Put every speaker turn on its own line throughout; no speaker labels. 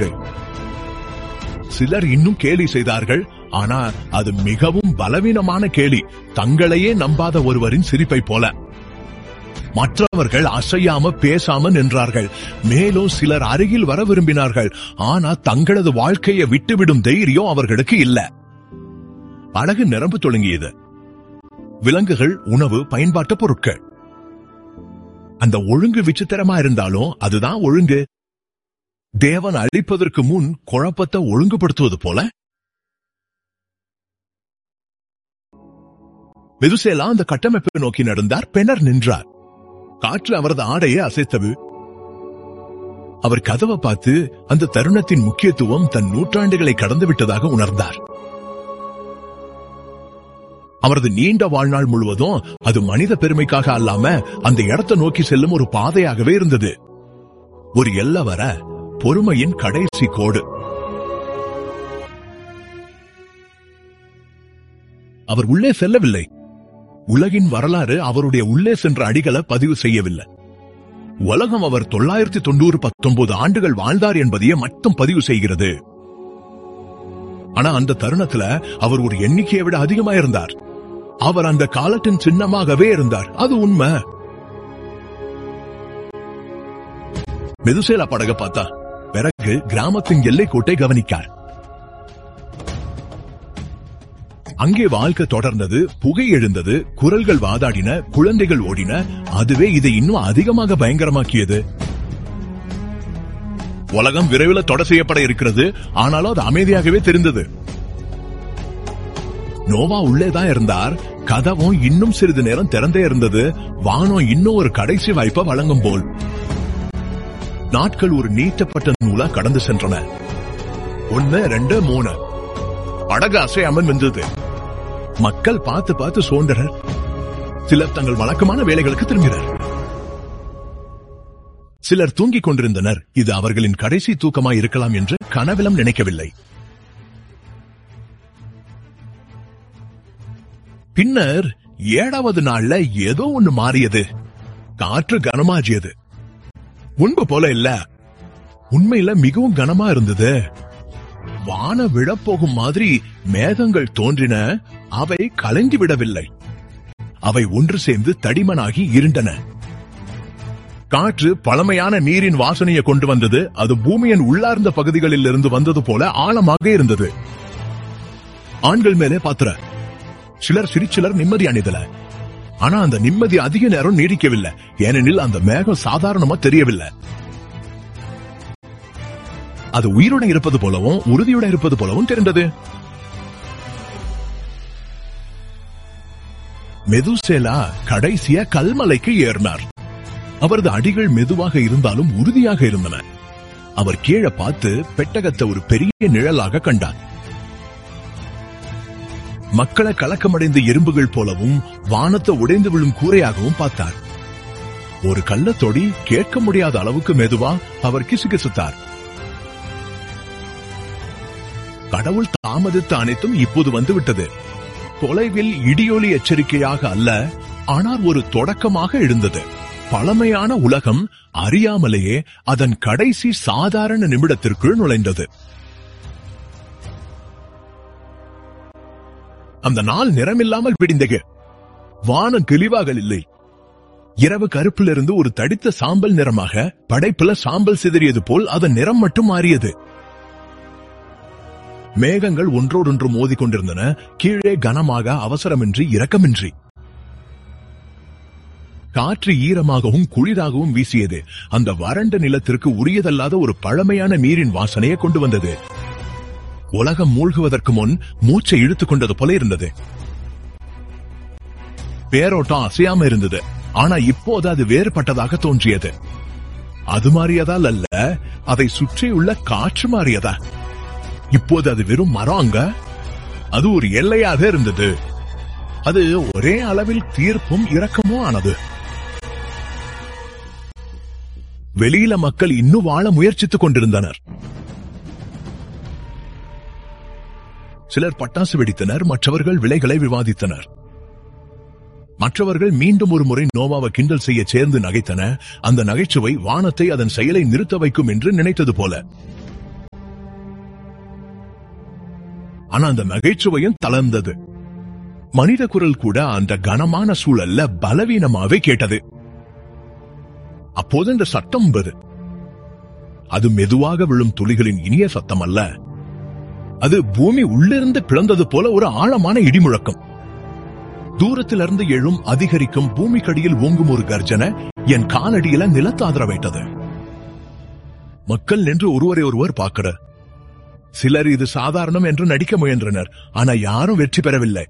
வாழ்க்கை சிலர் இன்னும் கேலி செய்தார்கள் ஆனா அது மிகவும் பலவீனமான கேலி தங்களையே நம்பாத ஒருவரின் சிரிப்பை போல மற்றவர்கள் அசையாம பேசாம நின்றார்கள் மேலும் சிலர் அருகில் வர விரும்பினார்கள் ஆனா தங்களது வாழ்க்கையை விட்டுவிடும் தைரியம் அவர்களுக்கு இல்ல அழகு நிரம்பு தொடங்கியது விலங்குகள் உணவு பயன்பாட்டு பொருட்கள் அந்த ஒழுங்கு விசித்திரமா இருந்தாலும் அதுதான் ஒழுங்கு தேவன் அழிப்பதற்கு முன் குழப்பத்தை ஒழுங்குபடுத்துவது போல மெதுசேலா அந்த கட்டமைப்பை நோக்கி நடந்தார் பெனர் நின்றார் காற்று அவரது ஆடையை அசைத்தது அவர் கதவை பார்த்து அந்த தருணத்தின் முக்கியத்துவம் தன் நூற்றாண்டுகளை கடந்து விட்டதாக உணர்ந்தார் அவரது நீண்ட வாழ்நாள் முழுவதும் அது மனித பெருமைக்காக அல்லாம அந்த இடத்தை நோக்கி செல்லும் ஒரு பாதையாகவே இருந்தது ஒரு எல்லை வர பொறுமையின் கடைசி கோடு அவர் உள்ளே செல்லவில்லை உலகின் வரலாறு அவருடைய உள்ளே சென்ற அடிகளை பதிவு செய்யவில்லை உலகம் அவர் தொள்ளாயிரத்தி தொண்ணூறு பத்தொன்பது ஆண்டுகள் வாழ்ந்தார் என்பதையே மட்டும் பதிவு செய்கிறது ஆனா அந்த தருணத்துல அவர் ஒரு எண்ணிக்கையை விட அதிகமா இருந்தார் அவர் அந்த காலத்தின் சின்னமாகவே இருந்தார் அது உண்மை மெதுசேலா படக பார்த்தா பிறகு கிராமத்தின் எல்லை கோட்டை கவனிக்கார் அங்கே வாழ்க்கை தொடர்ந்தது புகை எழுந்தது குரல்கள் வாதாடின குழந்தைகள் ஓடின அதுவே இதை இன்னும் அதிகமாக பயங்கரமாக்கியது உலகம் விரைவில் தொடர் செய்யப்பட இருக்கிறது ஆனாலும் அது அமைதியாகவே தெரிந்தது நோவா உள்ளேதான் இருந்தார் கதவும் இன்னும் சிறிது நேரம் திறந்தே இருந்தது வானம் இன்னும் ஒரு கடைசி வாய்ப்பை வழங்கும் போல் நாட்கள் ஒரு நீட்டப்பட்ட நூலா கடந்து சென்றன ஒன்னு ரெண்டு மூணு படகு அசையாமல் நின்றது மக்கள் பார்த்து பார்த்து சோண்டனர் சிலர் தங்கள் வழக்கமான வேலைகளுக்கு திரும்பினர் சிலர் தூங்கிக் கொண்டிருந்தனர் இது அவர்களின் கடைசி தூக்கமாய் இருக்கலாம் என்று கனவிலும் நினைக்கவில்லை பின்னர் ஏழாவது நாள்ல ஏதோ ஒண்ணு மாறியது காற்று கனமாஜியது முன்பு போல இல்ல உண்மையில மிகவும் கனமா இருந்தது வான விழப்போகும் மாதிரி மேகங்கள் தோன்றின அவை கலங்கி விடவில்லை அவை ஒன்று சேர்ந்து தடிமனாகி இருண்டன காற்று பழமையான நீரின் வாசனையை கொண்டு வந்தது அது பூமியின் உள்ளார்ந்த பகுதிகளில் இருந்து வந்தது போல ஆழமாக இருந்தது ஆண்கள் மேலே பாத்திர சிலர் சிரிச்சிலர் நிம்மதி அணிதல ஆனா அந்த நிம்மதி அதிக நேரம் நீடிக்கவில்லை ஏனெனில் அந்த மேகம் சாதாரணமா தெரியவில்லை அது உயிருடன் இருப்பது போலவும் உறுதியுடன் இருப்பது போலவும் தெரிந்தது மெதுசேலா கடைசிய கல்மலைக்கு ஏறினார் அவரது அடிகள் மெதுவாக இருந்தாலும் உறுதியாக இருந்தன அவர் கீழே பார்த்து பெட்டகத்தை ஒரு பெரிய நிழலாக கண்டார் மக்களை கலக்கமடைந்த எறும்புகள் போலவும் வானத்தை உடைந்து விழும் கூரையாகவும் பார்த்தார் ஒரு கள்ளத்தொடி கேட்க முடியாத அளவுக்கு மெதுவா அவர் கிசுகிசுத்தார் கடவுள் தாமதித்த அனைத்தும் இப்போது வந்துவிட்டது தொலைவில் இடியொலி எச்சரிக்கையாக அல்ல ஆனால் ஒரு தொடக்கமாக எழுந்தது பழமையான உலகம் அறியாமலேயே அதன் கடைசி சாதாரண நிமிடத்திற்குள் நுழைந்தது அந்த நாள் நிறமில்லாமல் விடிந்தது வானம் தெளிவாக இல்லை இரவு கருப்பிலிருந்து ஒரு தடித்த சாம்பல் நிறமாக படைப்புல சாம்பல் சிதறியது போல் அதன் நிறம் மட்டும் மாறியது மேகங்கள் ஒன்றோடொன்று மோதிக்கொண்டிருந்தன கீழே கனமாக அவசரமின்றி இரக்கமின்றி காற்று ஈரமாகவும் குளிராகவும் வீசியது அந்த வறண்ட நிலத்திற்கு உரியதல்லாத ஒரு பழமையான நீரின் வாசனையை கொண்டு வந்தது உலகம் மூழ்குவதற்கு முன் மூச்சை இழுத்துக் கொண்டது போல இருந்தது பேரோட்டம் அசையாம இருந்தது ஆனா இப்போது அது வேறுபட்டதாக தோன்றியது அது மாறியதால் அல்ல அதை சுற்றியுள்ள காற்று மாறியதா இப்போது அது வெறும் மரங்க அது ஒரு எல்லையாக இருந்தது அது ஒரே அளவில் தீர்ப்பும் இரக்கமும் ஆனது வெளியில மக்கள் இன்னும் வாழ முயற்சித்துக் கொண்டிருந்தனர் சிலர் பட்டாசு வெடித்தனர் மற்றவர்கள் விலைகளை விவாதித்தனர் மற்றவர்கள் மீண்டும் ஒரு முறை நோவாவை கிண்டல் செய்ய சேர்ந்து நகைத்தன அந்த நகைச்சுவை வானத்தை அதன் செயலை நிறுத்த வைக்கும் என்று நினைத்தது போல ஆனா அந்த நகைச்சுவையும் தளர்ந்தது மனித குரல் கூட அந்த கனமான சூழல்ல பலவீனமாவே கேட்டது அப்போது இந்த சத்தம் வருது அது மெதுவாக விழும் துளிகளின் இனிய சத்தம் அல்ல அது பூமி உள்ளிருந்து பிளந்தது போல ஒரு ஆழமான இடிமுழக்கம் தூரத்திலிருந்து எழும் அதிகரிக்கும் பூமிக்கடியில் ஓங்கும் ஒரு கர்ஜனை என் காலடியில நிலத்தாதர வைத்தது மக்கள் நின்று ஒருவரை ஒருவர் பார்க்கிற சிலர் இது சாதாரணம் என்று நடிக்க முயன்றனர் ஆனா யாரும் வெற்றி பெறவில்லை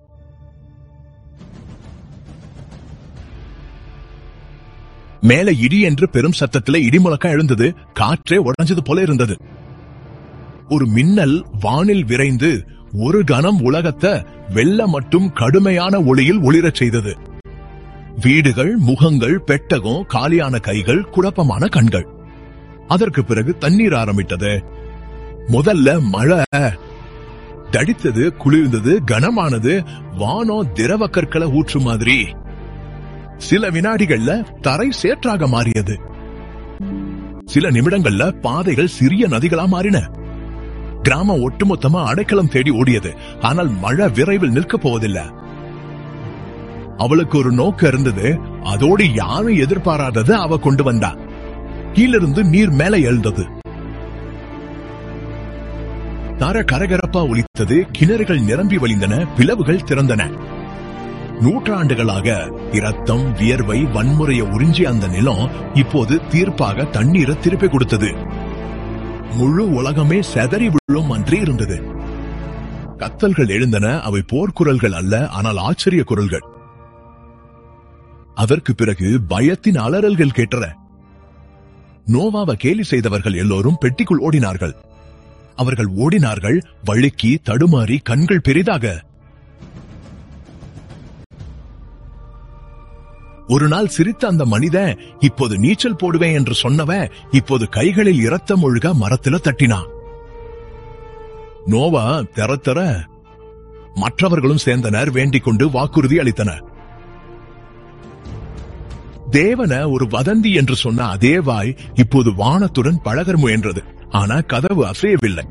மேல இடி என்று பெரும் சத்தத்திலே இடிமுழக்கம் எழுந்தது காற்றே உடைஞ்சது போல இருந்தது ஒரு மின்னல் வானில் விரைந்து ஒரு கணம் உலகத்தை வெள்ள மட்டும் கடுமையான ஒளியில் ஒளிரச் செய்தது வீடுகள் முகங்கள் பெட்டகம் காலியான கைகள் குழப்பமான கண்கள் அதற்கு பிறகு தண்ணீர் ஆரம்பித்தது முதல்ல மழை தடித்தது குளிர்ந்தது கனமானது வானம் திரவ கற்களை ஊற்று மாதிரி சில வினாடிகள்ல தரை சேற்றாக மாறியது சில நிமிடங்கள்ல பாதைகள் சிறிய நதிகளா மாறின கிராமம் ஒட்டுமொத்தமா அடைக்கலம் தேடி ஓடியது ஆனால் மழை விரைவில் நிற்கப் போவதில்லை அவளுக்கு ஒரு நோக்கம் இருந்தது அதோடு யாரும் எதிர்பாராதது அவ கொண்டு வந்தா கீழிருந்து நீர் மேலே எழுந்தது தர கரகரப்பா ஒலித்தது கிணறுகள் நிரம்பி வழிந்தன பிளவுகள் திறந்தன நூற்றாண்டுகளாக இரத்தம் வியர்வை வன்முறையை உறிஞ்சிய அந்த நிலம் இப்போது தீர்ப்பாக தண்ணீரை திருப்பி கொடுத்தது முழு உலகமே செதறி விழும் அன்றி இருந்தது கத்தல்கள் எழுந்தன அவை போர்க்குரல்கள் அல்ல ஆனால் ஆச்சரிய குரல்கள் அதற்கு பிறகு பயத்தின் அலறல்கள் கேட்டன நோவாவை கேலி செய்தவர்கள் எல்லோரும் பெட்டிக்குள் ஓடினார்கள் அவர்கள் ஓடினார்கள் வழுக்கி தடுமாறி கண்கள் பெரிதாக ஒரு நாள் சிரித்த அந்த மனிதன் இப்போது நீச்சல் போடுவேன் என்று சொன்னவன் இப்போது கைகளில் இரத்தம் ஒழுக மரத்துல தட்டினான் நோவா தெர தெர மற்றவர்களும் சேர்ந்தனர் வேண்டிக் கொண்டு வாக்குறுதி அளித்தனர் தேவன ஒரு வதந்தி என்று சொன்ன அதே வாய் இப்போது வானத்துடன் பழகர் முயன்றது ஆனா கதவு அசையவில்லை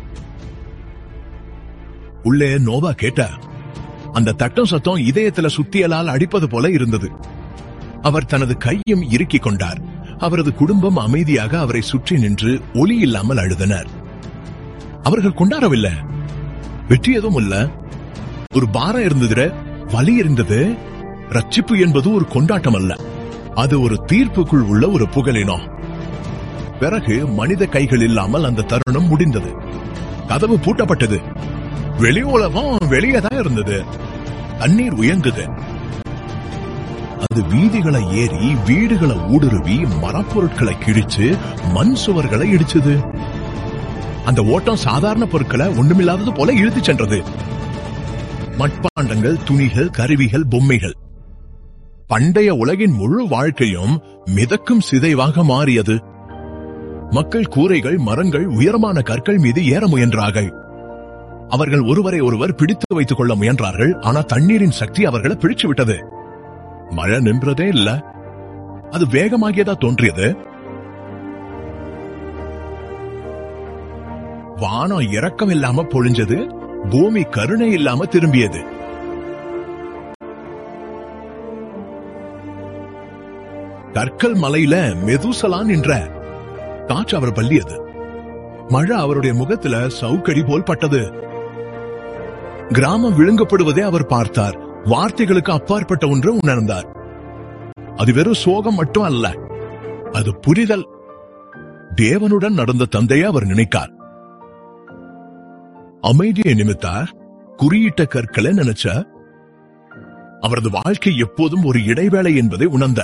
உள்ளே நோவா கேட்ட அந்த தட்டம் சத்தம் இதயத்துல சுத்தியலால் அடிப்பது போல இருந்தது அவர் தனது கையும் இறுக்கிக் கொண்டார் அவரது குடும்பம் அமைதியாக அவரை சுற்றி நின்று ஒலி இல்லாமல் அழுதனர் அவர்கள் கொண்டாடவில்லை வெற்றி எதுவும் இல்ல ஒரு பாரம் இருந்தது வலி இருந்தது ரட்சிப்பு என்பது ஒரு கொண்டாட்டம் அல்ல அது ஒரு தீர்ப்புக்குள் உள்ள ஒரு புகழினம் பிறகு மனித கைகள் இல்லாமல் அந்த தருணம் முடிந்தது கதவு பூட்டப்பட்டது வெளி உலகம் வெளியே தான் இருந்தது தண்ணீர் உயங்குது அது வீதிகளை ஏறி வீடுகளை ஊடுருவி மரப்பொருட்களை கிழிச்சு மண் சுவர்களை இடிச்சது அந்த ஓட்டம் சாதாரண பொருட்களை ஒண்ணுமில்லாதது போல இழுத்து சென்றது மட்பாண்டங்கள் துணிகள் கருவிகள் பொம்மைகள் பண்டைய உலகின் முழு வாழ்க்கையும் மிதக்கும் சிதைவாக மாறியது மக்கள் கூரைகள் மரங்கள் உயரமான கற்கள் மீது ஏற முயன்றார்கள் அவர்கள் ஒருவரை ஒருவர் பிடித்து வைத்துக் கொள்ள முயன்றார்கள் ஆனா தண்ணீரின் சக்தி அவர்களை பிடிச்சு விட்டது மழை நின்றதே இல்ல அது வேகமாகியதா தோன்றியது வானம் இறக்கம் இல்லாம பொழிஞ்சது பூமி கருணை இல்லாம திரும்பியது கற்கள் மலையில மெதுசலான் என்ற காற்று அவர் பள்ளியது மழை அவருடைய முகத்துல சவுக்கடி போல் பட்டது கிராமம் விழுங்கப்படுவதை அவர் பார்த்தார் வார்த்தைகளுக்கு அப்பாற்பட்ட ஒன்று உணர்ந்தார் அது வெறும் சோகம் மட்டும் அல்ல அது புரிதல் தேவனுடன் நடந்த தந்தையை அவர் நினைக்கார் அமைதியை நிமித்தார் குறியிட்ட கற்களை நினைச்ச அவரது வாழ்க்கை எப்போதும் ஒரு இடைவேளை என்பதை உணர்ந்த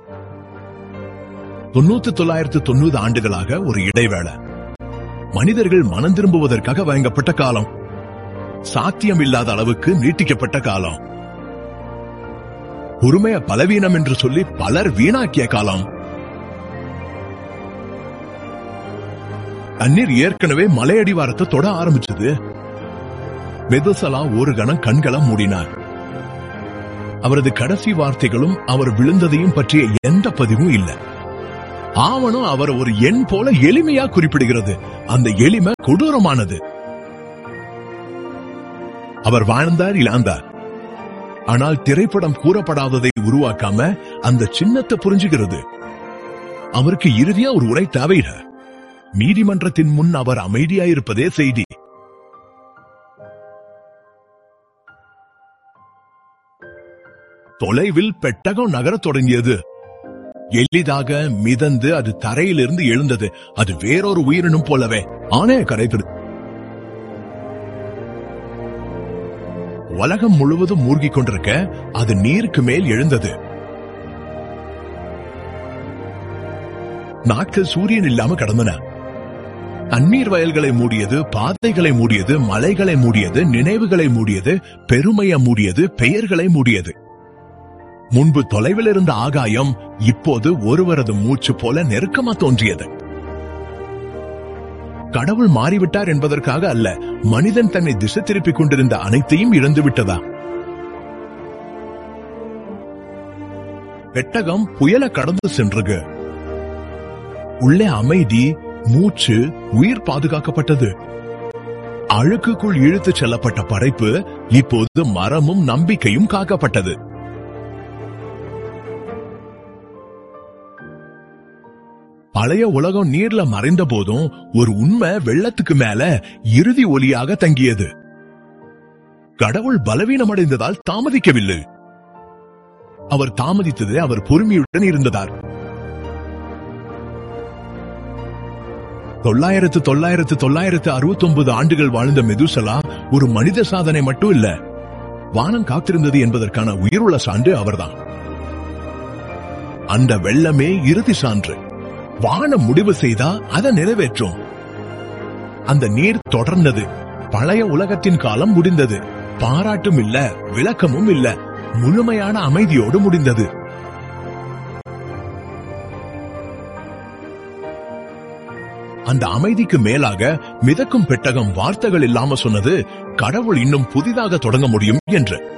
தொண்ணூத்தி தொள்ளாயிரத்து தொண்ணூறு ஆண்டுகளாக ஒரு இடைவேளை மனிதர்கள் மனம் திரும்புவதற்காக வழங்கப்பட்ட காலம் சாத்தியம் இல்லாத அளவுக்கு நீட்டிக்கப்பட்ட காலம் பொறுமைய பலவீனம் என்று சொல்லி பலர் வீணாக்கிய காலம் தண்ணீர் ஏற்கனவே மலையடிவாரத்தை தொட ஆரம்பிச்சது மெதுசலா ஒரு கணம் கண்களை மூடினார் அவரது கடைசி வார்த்தைகளும் அவர் விழுந்ததையும் பற்றிய எந்த பதிவும் இல்லை ஆவணம் அவர் ஒரு எண் போல எளிமையா குறிப்பிடுகிறது அந்த எளிமை கொடூரமானது அவர் வாழ்ந்தார் இழந்தார் ஆனால் திரைப்படம் கூறப்படாததை உருவாக்காம அந்த சின்னத்தை புரிஞ்சுகிறது அவருக்கு இறுதியா ஒரு உரை தேவையில்ல நீதிமன்றத்தின் முன் அவர் அமைதியாயிருப்பதே செய்தி தொலைவில் பெட்டகம் நகரத் தொடங்கியது எளிதாக மிதந்து அது தரையிலிருந்து எழுந்தது அது வேறொரு உயிரினும் போலவே ஆனே கரைத்தது உலகம் முழுவதும் மூழ்கிக் கொண்டிருக்க அது நீருக்கு மேல் எழுந்தது நாட்கள் சூரியன் இல்லாம கடந்தன தண்ணீர் வயல்களை மூடியது பாதைகளை மூடியது மலைகளை மூடியது நினைவுகளை மூடியது பெருமையை மூடியது பெயர்களை மூடியது முன்பு தொலைவில் இருந்த ஆகாயம் இப்போது ஒருவரது மூச்சு போல நெருக்கமா தோன்றியது கடவுள் மாறிவிட்டார் என்பதற்காக அல்ல மனிதன் தன்னை திசை திருப்பிக் கொண்டிருந்த அனைத்தையும் இழந்து விட்டதா பெட்டகம் புயல கடந்து சென்றது உள்ளே அமைதி மூச்சு உயிர் பாதுகாக்கப்பட்டது அழுக்குக்குள் இழுத்துச் செல்லப்பட்ட படைப்பு இப்போது மரமும் நம்பிக்கையும் காக்கப்பட்டது பழைய உலகம் நீர்ல மறைந்த போதும் ஒரு உண்மை வெள்ளத்துக்கு மேல இறுதி ஒலியாக தங்கியது கடவுள் பலவீனமடைந்ததால் தாமதிக்கவில்லை அவர் தாமதித்தது அவர் பொறுமையுடன் இருந்ததார் தொள்ளாயிரத்து தொள்ளாயிரத்து தொள்ளாயிரத்து அறுபத்தி ஒன்பது ஆண்டுகள் வாழ்ந்த மெதுசலா ஒரு மனித சாதனை மட்டும் இல்ல வானம் காத்திருந்தது என்பதற்கான உயிருள்ள சான்று அவர்தான் அந்த வெள்ளமே இறுதி சான்று வானம் முடிவு செய்தா அதை நிறைவேற்றும் அந்த நீர் தொடர்ந்தது பழைய உலகத்தின் காலம் முடிந்தது பாராட்டும் இல்ல விளக்கமும் இல்ல முழுமையான அமைதியோடு முடிந்தது அந்த அமைதிக்கு மேலாக மிதக்கும் பெட்டகம் வார்த்தைகள் இல்லாம சொன்னது கடவுள் இன்னும் புதிதாக தொடங்க முடியும் என்று